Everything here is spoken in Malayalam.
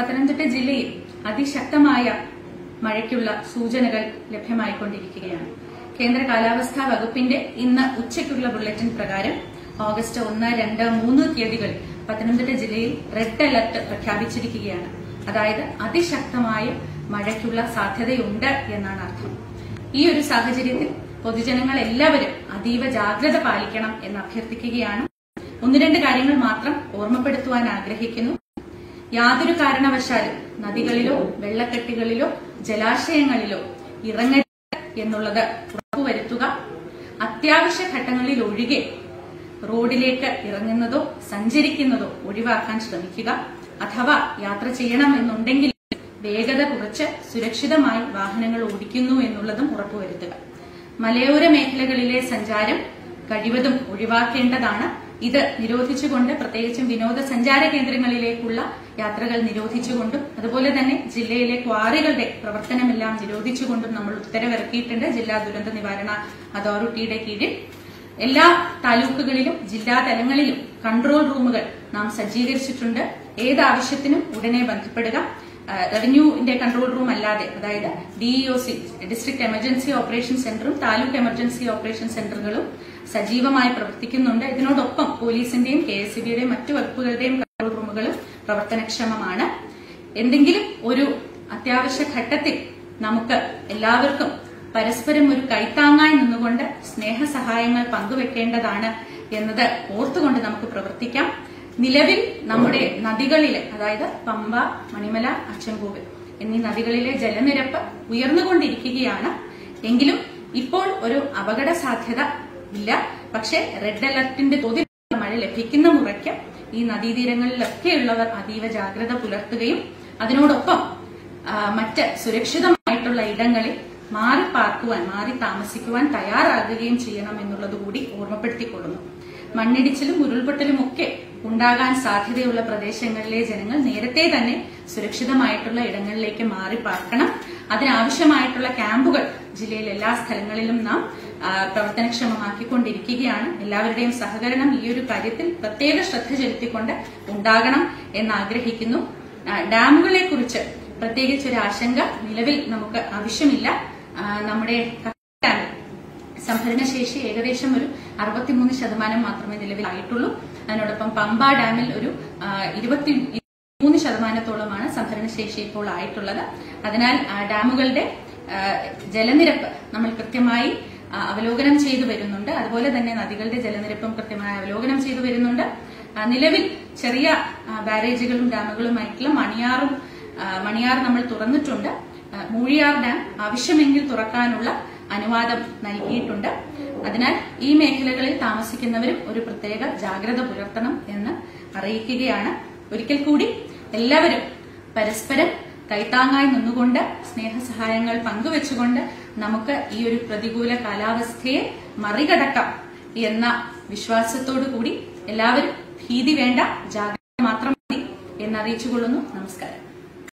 പത്തനംതിട്ട ജില്ലയിൽ അതിശക്തമായ മഴയ്ക്കുള്ള സൂചനകൾ ലഭ്യമായിക്കൊണ്ടിരിക്കുകയാണ് കേന്ദ്ര കാലാവസ്ഥാ വകുപ്പിന്റെ ഇന്ന് ഉച്ചയ്ക്കുള്ള ബുള്ളറ്റിൻ പ്രകാരം ഓഗസ്റ്റ് ഒന്ന് രണ്ട് മൂന്ന് തീയതികളിൽ പത്തനംതിട്ട ജില്ലയിൽ റെഡ് അലർട്ട് പ്രഖ്യാപിച്ചിരിക്കുകയാണ് അതായത് അതിശക്തമായ മഴയ്ക്കുള്ള സാധ്യതയുണ്ട് എന്നാണ് അർത്ഥം ഈ ഒരു സാഹചര്യത്തിൽ പൊതുജനങ്ങൾ എല്ലാവരും അതീവ ജാഗ്രത പാലിക്കണം എന്ന് അഭ്യർത്ഥിക്കുകയാണ് ഒന്ന് രണ്ട് കാര്യങ്ങൾ മാത്രം ഓർമ്മപ്പെടുത്തുവാൻ ആഗ്രഹിക്കുന്നു യാതൊരു കാരണവശാലും നദികളിലോ വെള്ളക്കെട്ടുകളിലോ ജലാശയങ്ങളിലോ ഇറങ്ങരുത് എന്നുള്ളത് ഉറപ്പുവരുത്തുക അത്യാവശ്യ ഘട്ടങ്ങളിൽ ഒഴികെ റോഡിലേക്ക് ഇറങ്ങുന്നതോ സഞ്ചരിക്കുന്നതോ ഒഴിവാക്കാൻ ശ്രമിക്കുക അഥവാ യാത്ര ചെയ്യണമെന്നുണ്ടെങ്കിൽ വേഗത കുറച്ച് സുരക്ഷിതമായി വാഹനങ്ങൾ ഓടിക്കുന്നു എന്നുള്ളതും ഉറപ്പുവരുത്തുക മലയോര മേഖലകളിലെ സഞ്ചാരം കഴിവതും ഒഴിവാക്കേണ്ടതാണ് ഇത് നിരോധിച്ചുകൊണ്ട് പ്രത്യേകിച്ചും വിനോദസഞ്ചാര കേന്ദ്രങ്ങളിലേക്കുള്ള യാത്രകൾ നിരോധിച്ചുകൊണ്ടും അതുപോലെ തന്നെ ജില്ലയിലെ ക്വാറികളുടെ പ്രവർത്തനമെല്ലാം നിരോധിച്ചുകൊണ്ടും നമ്മൾ ഉത്തരവിറക്കിയിട്ടുണ്ട് ജില്ലാ ദുരന്ത നിവാരണ അതോറിറ്റിയുടെ കീഴിൽ എല്ലാ താലൂക്കുകളിലും ജില്ലാ തലങ്ങളിലും കൺട്രോൾ റൂമുകൾ നാം സജ്ജീകരിച്ചിട്ടുണ്ട് ഏത് ആവശ്യത്തിനും ഉടനെ ബന്ധപ്പെടുക ആ, റവന്യൂവിന്റെ കൺട്രോൾ റൂം അല്ലാതെ അതായത് ഡിഇഒസി ഡിസ്ട്രിക്ട് എമർജൻസി ഓപ്പറേഷൻ സെന്ററും താലൂക്ക് എമർജൻസി ഓപ്പറേഷൻ സെന്ററുകളും സജീവമായി പ്രവർത്തിക്കുന്നുണ്ട് ഇതിനോടൊപ്പം പോലീസിന്റെയും കെ എസ് ബിയുടെയും മറ്റു വകുപ്പുകളുടെയും കൺട്രോൾ റൂമുകളും പ്രവർത്തനക്ഷമമാണ് എന്തെങ്കിലും ഒരു അത്യാവശ്യ ഘട്ടത്തിൽ നമുക്ക് എല്ലാവർക്കും പരസ്പരം ഒരു കൈത്താങ്ങായി നിന്നുകൊണ്ട് സ്നേഹസഹായങ്ങൾ പങ്കുവെക്കേണ്ടതാണ് എന്നത് ഓർത്തുകൊണ്ട് നമുക്ക് പ്രവർത്തിക്കാം നിലവിൽ നമ്മുടെ നദികളിലെ അതായത് പമ്പ മണിമല അച്ചൻകോവിൽ എന്നീ നദികളിലെ ജലനിരപ്പ് ഉയർന്നുകൊണ്ടിരിക്കുകയാണ് എങ്കിലും ഇപ്പോൾ ഒരു അപകട സാധ്യത ഇല്ല പക്ഷേ റെഡ് അലർട്ടിന്റെ തോതിൽ മഴ ലഭിക്കുന്ന മുറയ്ക്ക് ഈ നദീതീരങ്ങളിലൊക്കെയുള്ളവർ അതീവ ജാഗ്രത പുലർത്തുകയും അതിനോടൊപ്പം ആ, മറ്റ് സുരക്ഷിതമായിട്ടുള്ള ഇടങ്ങളിൽ മാറി പാർക്കുവാൻ മാറി താമസിക്കുവാൻ തയ്യാറാകുകയും ചെയ്യണം എന്നുള്ളത് കൂടി ഓർമ്മപ്പെടുത്തിക്കൊള്ളുന്നു മണ്ണിടിച്ചിലും ഉരുൾപൊട്ടലും ഒക്കെ ഉണ്ടാകാൻ സാധ്യതയുള്ള പ്രദേശങ്ങളിലെ ജനങ്ങൾ നേരത്തെ തന്നെ സുരക്ഷിതമായിട്ടുള്ള ഇടങ്ങളിലേക്ക് മാറി പാർക്കണം അതിനാവശ്യമായിട്ടുള്ള ക്യാമ്പുകൾ ജില്ലയിലെ എല്ലാ സ്ഥലങ്ങളിലും നാം ആ, പ്രവർത്തനക്ഷമമാക്കിക്കൊണ്ടിരിക്കുകയാണ് എല്ലാവരുടെയും സഹകരണം ഈ ഒരു കാര്യത്തിൽ പ്രത്യേക ശ്രദ്ധ ചെലുത്തിക്കൊണ്ട് ഉണ്ടാകണം എന്ന് ആഗ്രഹിക്കുന്നു ആ, ഡാമുകളെ കുറിച്ച് പ്രത്യേകിച്ച് ഒരു ആശങ്ക നിലവിൽ നമുക്ക് ആവശ്യമില്ല ആ, നമ്മുടെ കക്കയം ഡാമിൽ സംഭരണശേഷി ഏകദേശം ഒരു അറുപത്തിമൂന്ന് ശതമാനം മാത്രമേ നിലവിലായിട്ടുള്ളൂ അതിനോടൊപ്പം പമ്പ ഡാമിൽ ഒരു ആ, ഇരുപത്തി മൂന്ന് ശതമാനത്തോളമാണ് സംഭരണശേഷി ഇപ്പോൾ ആയിട്ടുള്ളത് അതിനാൽ ആ, ഡാമുകളുടെ ആ, ജലനിരപ്പ് നമ്മൾ കൃത്യമായി ആ, അവലോകനം ചെയ്തു വരുന്നുണ്ട് അതുപോലെ തന്നെ നദികളുടെ ജലനിരപ്പും കൃത്യമായി അവലോകനം ചെയ്തു വരുന്നുണ്ട് ആ, നിലവിൽ ചെറിയ ആ, ബാരേജുകളും ഡാമുകളുമായിട്ടുള്ള മണിയാറും ആ, മണിയാർ നമ്മൾ തുറന്നിട്ടുണ്ട് ആ, മൂഴിയാർ ഡാം ആവശ്യമെങ്കിൽ തുറക്കാനുള്ള അനുവാദം നൽകിയിട്ടുണ്ട് അതിനാൽ ഈ മേഖലകളിൽ താമസിക്കുന്നവരും ഒരു പ്രത്യേക ജാഗ്രത പുലർത്തണം എന്ന് അറിയിക്കുകയാണ് ഒരിക്കൽ കൂടി എല്ലാവരും പരസ്പരം കൈത്താങ്ങായി നിന്നുകൊണ്ട് സ്നേഹസഹായങ്ങൾ പങ്കുവെച്ചുകൊണ്ട് നമുക്ക് ഈ ഒരു പ്രതികൂല കാലാവസ്ഥയെ മറികടക്കാം എന്ന വിശ്വാസത്തോടു കൂടി എല്ലാവരും ഭീതി വേണ്ട ജാഗ്രത മാത്രം മതി എന്നറിയിച്ചുകൊള്ളുന്നു നമസ്കാരം